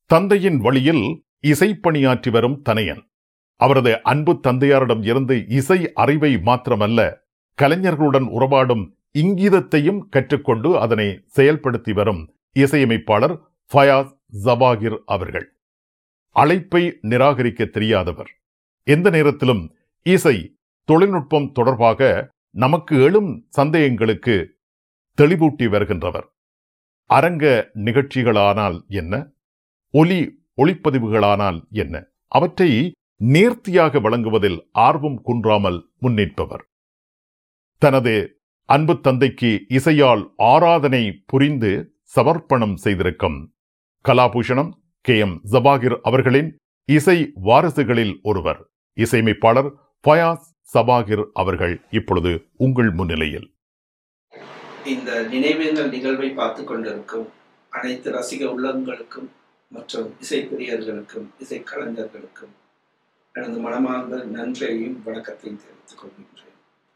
தந்தையின் வழியில் இசைப்பணியாற்றி வரும் தனையன் அவரது அன்பு தந்தையாரிடம் இருந்து இசை அறிவை மாத்திரமல்ல கலைஞர்களுடன் உறவாடும் இங்கீதத்தையும் கற்றுக்கொண்டு அதனை செயல்படுத்தி வரும் இசையமைப்பாளர் ஃபயாஸ் ஜபாகிர் அவர்கள் அழைப்பை நிராகரிக்க தெரியாதவர் எந்த நேரத்திலும் இசை தொழில்நுட்பம் தொடர்பாக நமக்கு எழும் சந்தேகங்களுக்கு தெளிவூட்டி வருகின்றவர் அரங்க நிகழ்ச்சிகளானால் என்ன ஒலி ஒளிப்பதிவுகளானால் என்ன அவற்றை நேர்த்தியாக வழங்குவதில் ஆர்வம் குன்றாமல் முன்னிற்பவர் தனது அன்பு தந்தைக்கு இசையால் ஆராதனை புரிந்து சமர்ப்பணம் செய்திருக்கும் கலாபூஷணம் கே எம் ஜபாகிர் அவர்களின் இசை வாரிசுகளில் ஒருவர் இசையமைப்பாளர் ஃபயாஸ் சபாகிர் அவர்கள் இப்பொழுது உங்கள் முன்னிலையில் இந்த நினைவேந்தல் நிகழ்வை பார்த்து கொண்டிருக்கும் அனைத்து ரசிக உள்ளங்களுக்கும் மற்றும் இசைப்பிரியர்களுக்கும் இசைக்கலைஞர்களுக்கும் எனது மனமார்ந்த நன்றியையும் வணக்கத்தையும் தெரிவித்துக் கொள்கின்றேன்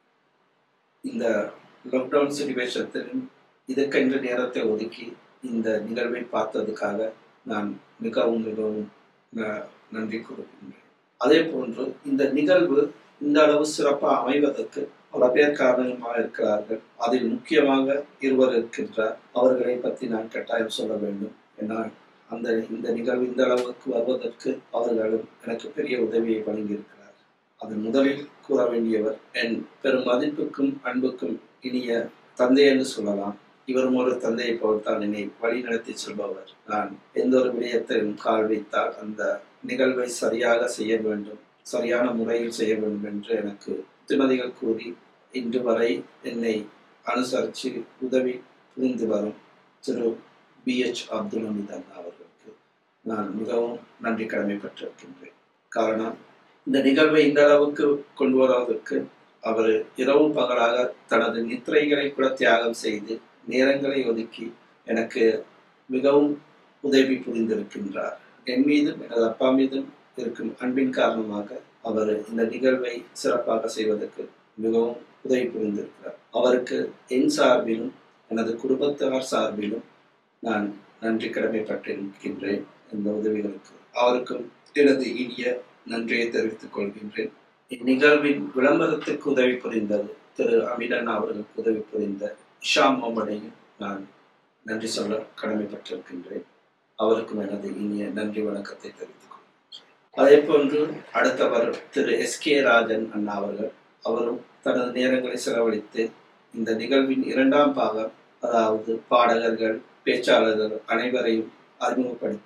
இந்த லாக்டவுன் சுச்சுவேஷத்திலும் இதற்கென்ற நேரத்தை ஒதுக்கி இந்த நிகழ்வை பார்த்ததுக்காக நான் மிகவும் மிகவும் ந- நன்றி கூறுகின்றேன் அதே போன்று இந்த நிகழ்வு இந்த அளவு சிறப்பாக அமைவதற்கு பல பேர் காரணமாக இருக்கிறார்கள் அதில் முக்கியமாக இருவர் இருக்கின்றார் அவர்களை பற்றி நான் கட்டாயம் சொல்ல வேண்டும் என்னால் அந்த இந்த நிகழ்வு இந்த அளவுக்கு வருவதற்கு அவர்களும் எனக்கு பெரிய உதவியை வழங்கியிருக்கிறார் அதன் முதலில் கூற வேண்டியவர் என் பெரும் மதிப்புக்கும் அன்புக்கும் இனிய தந்தை என்று சொல்லலாம் இவரும் ஒரு தந்தையை போல்தான் என்னை வழி நடத்தி செல்பவர் நான் எந்த ஒரு விடயத்திலும் கால் வைத்தால் அந்த நிகழ்வை சரியாக செய்ய வேண்டும் சரியான முறையில் செய்ய வேண்டும் என்று எனக்கு புத்திமதிகள் கூறி இன்று வரை என்னை அனுசரித்து உதவி புரிந்து வரும் திரு பி எச் அப்துல் ஹமீத் அண்ணா அவர்களுக்கு நான் மிகவும் நன்றி கடமைப்பட்டிருக்கின்றேன் காரணம் இந்த நிகழ்வை இந்த அளவுக்கு கொண்டு வருவதற்கு அவர் இரவு பகலாக தனது நித்திரைகளை கூட தியாகம் செய்து நேரங்களை ஒதுக்கி எனக்கு மிகவும் உதவி புரிந்திருக்கின்றார் என் மீதும் எனது அப்பா மீதும் இருக்கும் அன்பின் காரணமாக அவர் இந்த நிகழ்வை சிறப்பாக செய்வதற்கு மிகவும் உதவி புரிந்திருக்கிறார் அவருக்கு என் சார்பிலும் எனது குடும்பத்தார் சார்பிலும் நான் நன்றி கடமைப்பட்டிருக்கின்றேன் இந்த உதவிகளுக்கு அவருக்கும் எனது இனிய நன்றியை தெரிவித்துக் கொள்கின்றேன் இந்நிகழ்வின் விளம்பரத்துக்கு உதவி புரிந்தது திரு அமிரன் அவர்களுக்கு உதவி புரிந்த இஷா முகமடையும் நான் நன்றி சொல்ல கடமைப்பட்டிருக்கின்றேன் அவருக்கும் எனது இனிய நன்றி வணக்கத்தை தெரிவித்துக் கொள்கின்றேன் அதே போன்று அடுத்தவர் திரு எஸ் கே ராஜன் அண்ணா அவர்கள் அவரும் தனது நேரங்களை செலவழித்து இந்த நிகழ்வின் இரண்டாம் பாகம் அதாவது பாடகர்கள் பேச்சாளர்கள் அனைவரையும் அறிமுகப்படுத்தி